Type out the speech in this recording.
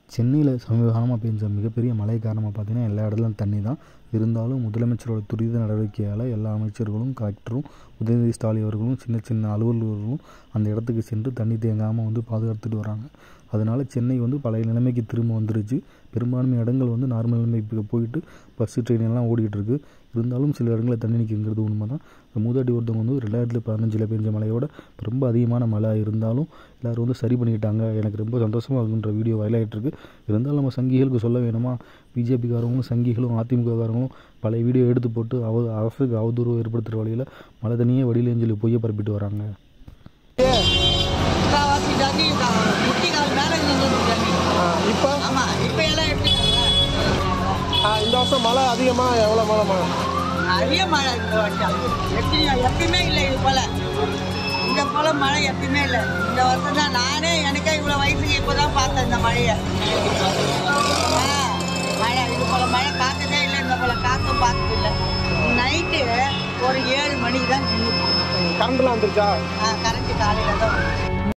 சென்னையில் சமீப காலமாக பெஞ்ச மிகப்பெரிய மழை காரணமாக பார்த்தீங்கன்னா எல்லா இடத்துலையும் தண்ணி தான் இருந்தாலும் முதலமைச்சரோட துரித நடவடிக்கையால் எல்லா அமைச்சர்களும் கலெக்டரும் உதயநிதி ஸ்டாலின் அவர்களும் சின்ன சின்ன அலுவலர்களும் அந்த இடத்துக்கு சென்று தண்ணி தேங்காமல் வந்து பாதுகாத்துட்டு வராங்க அதனால் சென்னை வந்து பழைய நிலைமைக்கு திரும்ப வந்துருச்சு பெரும்பான்மை இடங்கள் வந்து நார்மல் நிலைமைக்கு போயிட்டு பஸ்ஸு ட்ரெயின் எல்லாம் ஓடிக்கிட்டு இருக்கு இருந்தாலும் சில இடங்களில் தண்ணி நிற்குங்கிறது உண்மை தான் இந்த மூதாட்டி ஒருத்தவங்க வந்து ரெண்டாயிரத்தி பதினஞ்சில் பெஞ்ச மழையோட ரொம்ப அதிகமான மழை இருந்தாலும் எல்லோரும் வந்து சரி பண்ணிக்கிட்டாங்க எனக்கு ரொம்ப சந்தோஷமாக இருக்குன்ற வீடியோ வயலாயிட்டிருக்கு இருந்தாலும் நம்ம சங்கிகளுக்கு சொல்ல வேணுமா பிஜேபிக்காரங்களும் சங்கிகளும் அதிமுககாரங்களும் பழைய வீடியோ எடுத்து போட்டு அவ அரசுக்கு அவதூறு ஏற்படுத்துகிற வழியில் மழை தண்ணியே வடியிலேன்னு சொல்லி பொய்யை பரப்பிட்டு வராங்க முக்கால்வாசி தண்ணி க- முட்டி கால் மேலே இருந்தது தண்ணி இப்போ ஆமாம் இப்போ எல்லாம் எப்படி இந்த வருஷம் மழை அதிகமாக எவ்வளோ மழை மழை நிறைய மழை இந்த வருஷம் எப்படி எப்பயுமே இல்லை இது போல இந்த போல மழை எப்பயுமே இல்லை இந்த வருஷம் தான் நானே எனக்கே இவ்வளோ வயசுக்கு இப்போ தான் பார்த்தேன் இந்த மழையை ஆ, மழை இது போல மழை பார்த்ததே இல்லை இந்த போல காற்றும் பார்த்தது இல்லை நைட்டு ஒரு ஏழு மணிக்கு தான் கரண்ட்லாம் வந்துருச்சா கரண்ட்டு காலையில் தான் வரும்